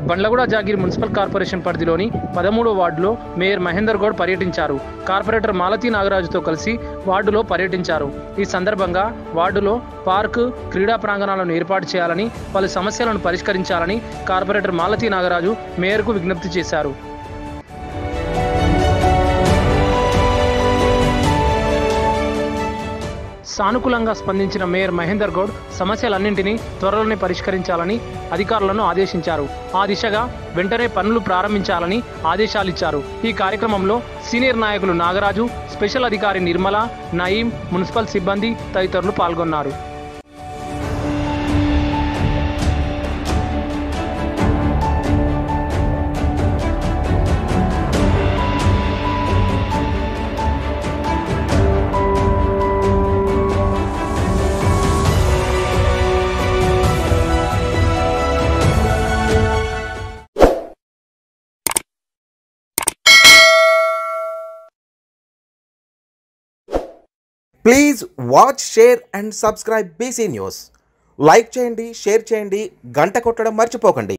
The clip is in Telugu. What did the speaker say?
బండ్లగూడ జాగీర్ మున్సిపల్ కార్పొరేషన్ పరిధిలోని పదమూడో వార్డులో మేయర్ మహేందర్ గౌడ్ పర్యటించారు కార్పొరేటర్ మాలతీ నాగరాజుతో కలిసి వార్డులో పర్యటించారు ఈ సందర్భంగా వార్డులో పార్కు క్రీడా ప్రాంగణాలను ఏర్పాటు చేయాలని పలు సమస్యలను పరిష్కరించాలని కార్పొరేటర్ మాలతీ నాగరాజు మేయర్కు విజ్ఞప్తి చేశారు సానుకూలంగా స్పందించిన మేయర్ మహేందర్ గౌడ్ సమస్యలన్నింటినీ త్వరలోనే పరిష్కరించాలని అధికారులను ఆదేశించారు ఆ దిశగా వెంటనే పనులు ప్రారంభించాలని ఆదేశాలిచ్చారు ఈ కార్యక్రమంలో సీనియర్ నాయకులు నాగరాజు స్పెషల్ అధికారి నిర్మల నయీం మున్సిపల్ సిబ్బంది తదితరులు పాల్గొన్నారు please watch share and subscribe BC news like చేయండి షేర్ చేయండి గంట కొట్టడం మర్చిపోకండి